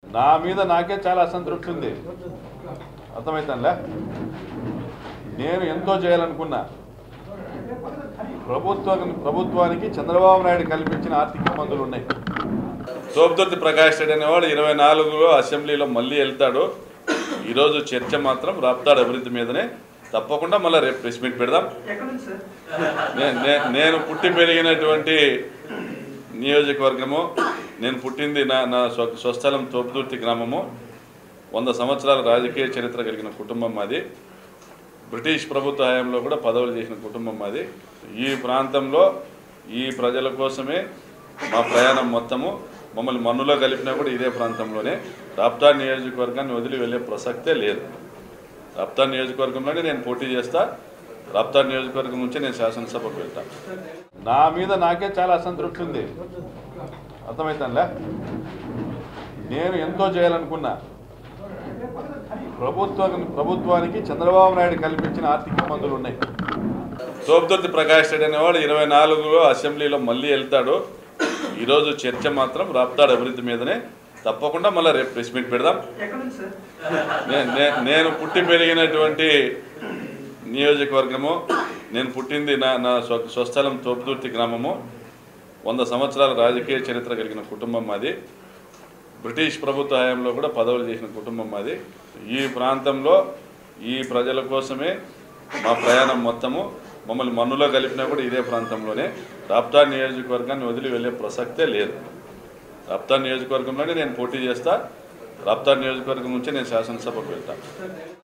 నా మీద నాకే చాలా అసంతృప్తి ఉంది అర్థమవుతానులే నేను ఎంతో చేయాలనుకున్నా ప్రభుత్వ ప్రభుత్వానికి చంద్రబాబు నాయుడు కల్పించిన ఆర్థిక ఇబ్బందులు ఉన్నాయి సోపుదుర్తి ప్రకాష్ రెడ్డి అనేవాడు ఇరవై నాలుగులో అసెంబ్లీలో మళ్ళీ వెళ్తాడు ఈరోజు చర్చ మాత్రం రాప్తాడు అభివృద్ధి మీదనే తప్పకుండా మళ్ళీ రేపు ప్రెస్ మీట్ పెడదాం నే- నే- నేను పుట్టి పెరిగినటువంటి నియోజకవర్గము నేను పుట్టింది నా నా స్వ- స్వస్థలం తోపుదుర్తి గ్రామము వంద సంవత్సరాల రాజకీయ చరిత్ర కలిగిన కుటుంబం మాది బ్రిటిష్ ప్రభుత్వ హయాంలో కూడా పదవులు చేసిన కుటుంబం మాది ఈ ప్రాంతంలో ఈ ప్రజల కోసమే మా ప్రయాణం మొత్తము మమ్మల్ని మన్నులో కలిపినా కూడా ఇదే ప్రాంతంలోనే రాప్తా నియోజకవర్గాన్ని వదిలి వెళ్ళే ప్రసక్తే లేదు రాప్తా నియోజకవర్గంలోనే నేను పోటీ చేస్తా రాప్తా నియోజకవర్గం నుంచి నేను శాసనసభకు వెళ్తా నా మీద నాకే చాలా అసంతృప్తి ఉంది అర్థమవుతానులే నేను ఎంతో చేయాలనుకున్నా ప్రభుత్వ ప్రభుత్వానికి చంద్రబాబు నాయుడు కల్పించిన ఆర్థిక ఇబ్బందులు ఉన్నాయి సోపుదుర్తి ప్రకాష్ రెడ్డి అనేవాడు ఇరవై నాలుగులో అసెంబ్లీలో మళ్ళీ వెళ్తాడు ఈరోజు చర్చ మాత్రం రాప్తాడు అభివృద్ధి మీదనే తప్పకుండా మళ్ళీ రేపు ప్రెస్ మీట్ పెడదాం నే- నే- నేను పుట్టి పెరిగినటువంటి నియోజకవర్గము నేను పుట్టింది నా నా స్వ- స్వస్థలం తోపుదుర్తి గ్రామము వంద సంవత్సరాల రాజకీయ చరిత్ర కలిగిన కుటుంబం మాది బ్రిటిష్ ప్రభుత్వ హయాంలో కూడా పదవులు చేసిన కుటుంబం మాది ఈ ప్రాంతంలో ఈ ప్రజల కోసమే మా ప్రయాణం మొత్తము మమ్మల్ని మన్నులో కలిపినా కూడా ఇదే ప్రాంతంలోనే రాప్తా నియోజకవర్గాన్ని వదిలి వెళ్ళే ప్రసక్తే లేదు రాప్తా నియోజకవర్గంలోనే నేను పోటీ చేస్తా రాప్తా నియోజకవర్గం నుంచి నేను శాసనసభకు వెళ్తాను